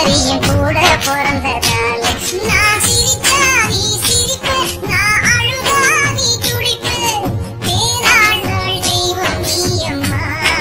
சுந்தரியும் கூட பிறந்ததால நான் சிரிச்சா நீ சிரிப்பு நான் அழுதா நீ துடிப்பு பேராண்டாள் தெய்வம் நீயம்மா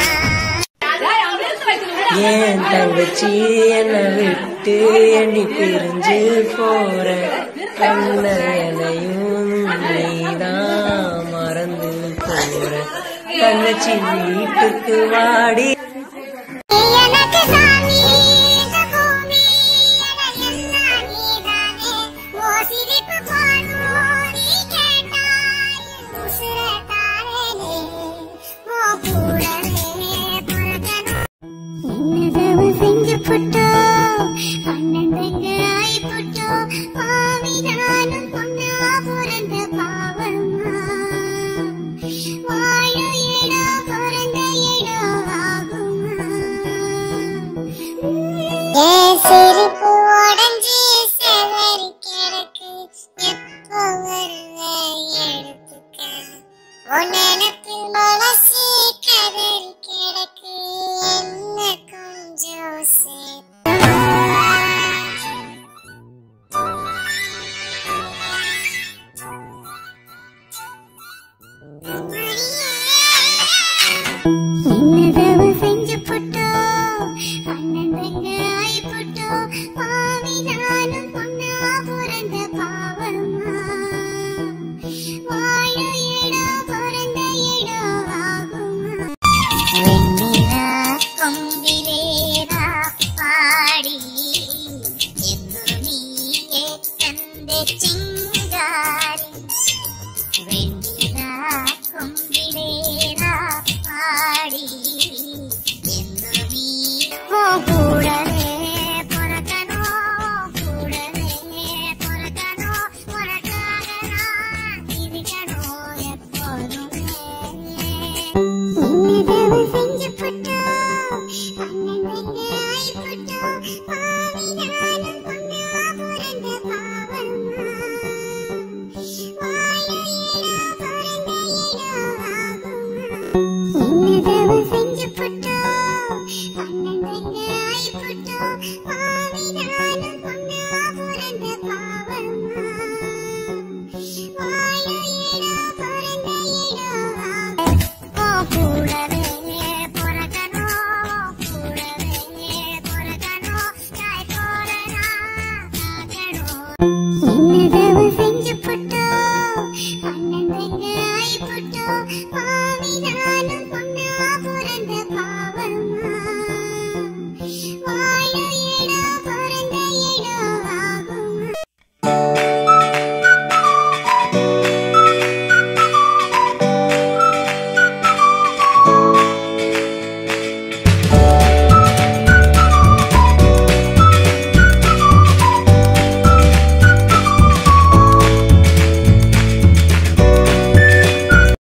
ஏன் தங்கச்சி என்னை விட்டு எண்ணி பிரிஞ்சு போற கண்ணனையும் நீதான் மறந்து போற தங்கச்சி வீட்டுக்கு வாடி எனக்கு சாமி இந்த பூமி எல்லாம் நீதானே ஓ சிரிப்பு போதும் நீ கேட்டாய் உசுர தாரேனே ஓ கூடவே பிறக்கணும் என்னதவ செஞ்சு புட்டோ அண்ணன் தங்க ஆய் புட்டோ பாவி நானும் பொண்ணா பிறந்த பாவமா வாழ இடம் பிறந்த இடம் ஆகுமா ஏன் சிரிப்பு உடஞ்சி செவரி கிடக்கு எப்போ வருவ எடுத்துக்க உனக்கு மனசு கதறி கிடக்கு என்ன கொஞ்சம் சேர்த்து என்னதவ செஞ்சு புட்டோ அண்ணன் தங்க ஆய் புட்டோ பாவி நானும் பொண்ணா பிறந்த பாவமா வாழ இடம் பிறந்த இடம் ஆகுமா வெண்ணிலா கொம்பிலேரா பாடி ಎಂದು ನೀಗೆ ತಂದೆ ಚಿಂಗಾರಿ வெண்ணில கொம்பிலேரா பாடி ಎಂದು நீ ஓ கூடவே பிறக்கணும் கூடவே பிறக்கணும் உனக்காக நான் இருக்கணும் எப்போதுமே என்னதவ செஞ்சு புட்டோ அண்ணன் தங்க ஆய் புட்டோ பாவி நானும் பொண்ணா பிறந்த பாவமா வாழ இடம் பிறந்த இடம் ஆகுமா என்னதவ செஞ்சு புட்டோ அண்ணன் தங்க ஆய் புட்டோ பாவி நானும் பொண்ணா பிறந்த பாவமா வாழ இடம் பிறந்த இடம் ஆகுமா ஓ கூடவே பிறக்கணும் கூடவே பிறக்கணும் தாய் போல நான் ஆகணும் என்னதவ செஞ்சு புட்டோ அண்ணன் தங்க ஆய் புட்டோ பாவி